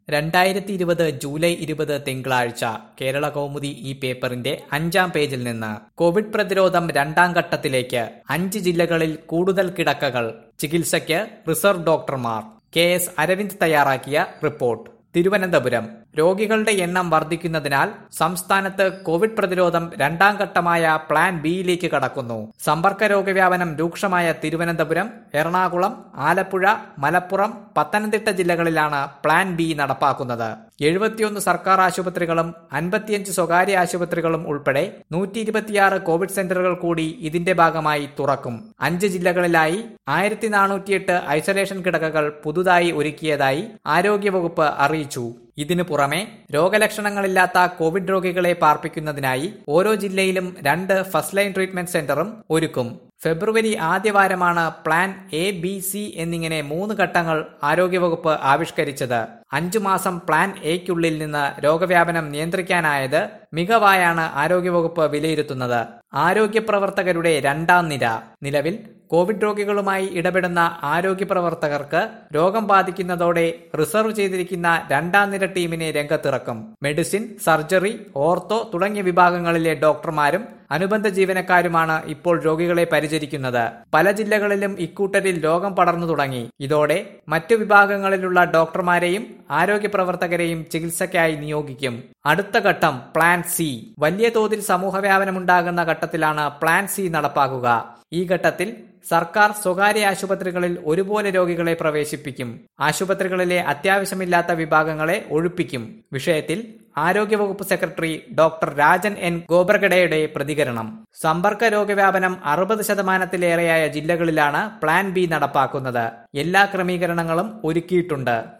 രണ്ടായിരത്തി ഇരുപത് ജൂലൈ ഇരുപത് തിങ്കളാഴ്ച കേരള കൗമുദി ഈ പേപ്പറിന്റെ അഞ്ചാം പേജിൽ നിന്ന് കോവിഡ് പ്രതിരോധം രണ്ടാം ഘട്ടത്തിലേക്ക് അഞ്ച് ജില്ലകളിൽ കൂടുതൽ കിടക്കകൾ ചികിത്സയ്ക്ക് റിസർവ് ഡോക്ടർമാർ കെ എസ് അരവിന്ദ് തയ്യാറാക്കിയ റിപ്പോർട്ട് തിരുവനന്തപുരം രോഗികളുടെ എണ്ണം വർദ്ധിക്കുന്നതിനാൽ സംസ്ഥാനത്ത് കോവിഡ് പ്രതിരോധം രണ്ടാം ഘട്ടമായ പ്ലാൻ ബിയിലേക്ക് കടക്കുന്നു സമ്പർക്ക രോഗവ്യാപനം രൂക്ഷമായ തിരുവനന്തപുരം എറണാകുളം ആലപ്പുഴ മലപ്പുറം പത്തനംതിട്ട ജില്ലകളിലാണ് പ്ലാൻ ബി നടപ്പാക്കുന്നത് എഴുപത്തിയൊന്ന് സർക്കാർ ആശുപത്രികളും അൻപത്തിയഞ്ച് സ്വകാര്യ ആശുപത്രികളും ഉൾപ്പെടെ നൂറ്റി ഇരുപത്തിയാറ് കോവിഡ് സെന്ററുകൾ കൂടി ഇതിന്റെ ഭാഗമായി തുറക്കും അഞ്ച് ജില്ലകളിലായി ആയിരത്തി നാനൂറ്റിയെട്ട് ഐസൊലേഷൻ കിടക്കകൾ പുതുതായി ഒരുക്കിയതായി ആരോഗ്യവകുപ്പ് അറിയിച്ചു ഇതിനു പുറമെ രോഗലക്ഷണങ്ങളില്ലാത്ത കോവിഡ് രോഗികളെ പാർപ്പിക്കുന്നതിനായി ഓരോ ജില്ലയിലും രണ്ട് ഫസ്റ്റ് ലൈൻ ട്രീറ്റ്മെന്റ് സെന്ററും ഒരുക്കും ഫെബ്രുവരി ആദ്യവാരമാണ് പ്ലാൻ എ ബി സി എന്നിങ്ങനെ മൂന്ന് ഘട്ടങ്ങൾ ആരോഗ്യവകുപ്പ് ആവിഷ്കരിച്ചത് അഞ്ചു മാസം പ്ലാൻ എയ്ക്കുള്ളിൽ നിന്ന് രോഗവ്യാപനം നിയന്ത്രിക്കാനായത് മികവായാണ് ആരോഗ്യവകുപ്പ് വിലയിരുത്തുന്നത് ആരോഗ്യ പ്രവർത്തകരുടെ രണ്ടാം നിര നിലവിൽ കോവിഡ് രോഗികളുമായി ഇടപെടുന്ന ആരോഗ്യ പ്രവർത്തകർക്ക് രോഗം ബാധിക്കുന്നതോടെ റിസർവ് ചെയ്തിരിക്കുന്ന രണ്ടാം നിര ടീമിനെ രംഗത്തിറക്കും മെഡിസിൻ സർജറി ഓർത്തോ തുടങ്ങിയ വിഭാഗങ്ങളിലെ ഡോക്ടർമാരും അനുബന്ധ ജീവനക്കാരുമാണ് ഇപ്പോൾ രോഗികളെ പരിചരിക്കുന്നത് പല ജില്ലകളിലും ഇക്കൂട്ടരിൽ രോഗം പടർന്നു തുടങ്ങി ഇതോടെ മറ്റു വിഭാഗങ്ങളിലുള്ള ഡോക്ടർമാരെയും ആരോഗ്യ പ്രവർത്തകരെയും ചികിത്സയ്ക്കായി നിയോഗിക്കും അടുത്ത ഘട്ടം പ്ലാൻ സി വലിയ തോതിൽ സമൂഹവ്യാപനമുണ്ടാകുന്ന ഘട്ടത്തിലാണ് പ്ലാൻ സി നടപ്പാക്കുക ഈ ഘട്ടത്തിൽ സർക്കാർ സ്വകാര്യ ആശുപത്രികളിൽ ഒരുപോലെ രോഗികളെ പ്രവേശിപ്പിക്കും ആശുപത്രികളിലെ അത്യാവശ്യമില്ലാത്ത വിഭാഗങ്ങളെ ഒഴിപ്പിക്കും വിഷയത്തിൽ ആരോഗ്യവകുപ്പ് സെക്രട്ടറി ഡോക്ടർ രാജൻ എൻ ഗോബ്രഗഡയുടെ പ്രതികരണം സമ്പർക്ക രോഗവ്യാപനം അറുപത് ശതമാനത്തിലേറെയായ ജില്ലകളിലാണ് പ്ലാൻ ബി നടപ്പാക്കുന്നത് എല്ലാ ക്രമീകരണങ്ങളും ഒരുക്കിയിട്ടുണ്ട്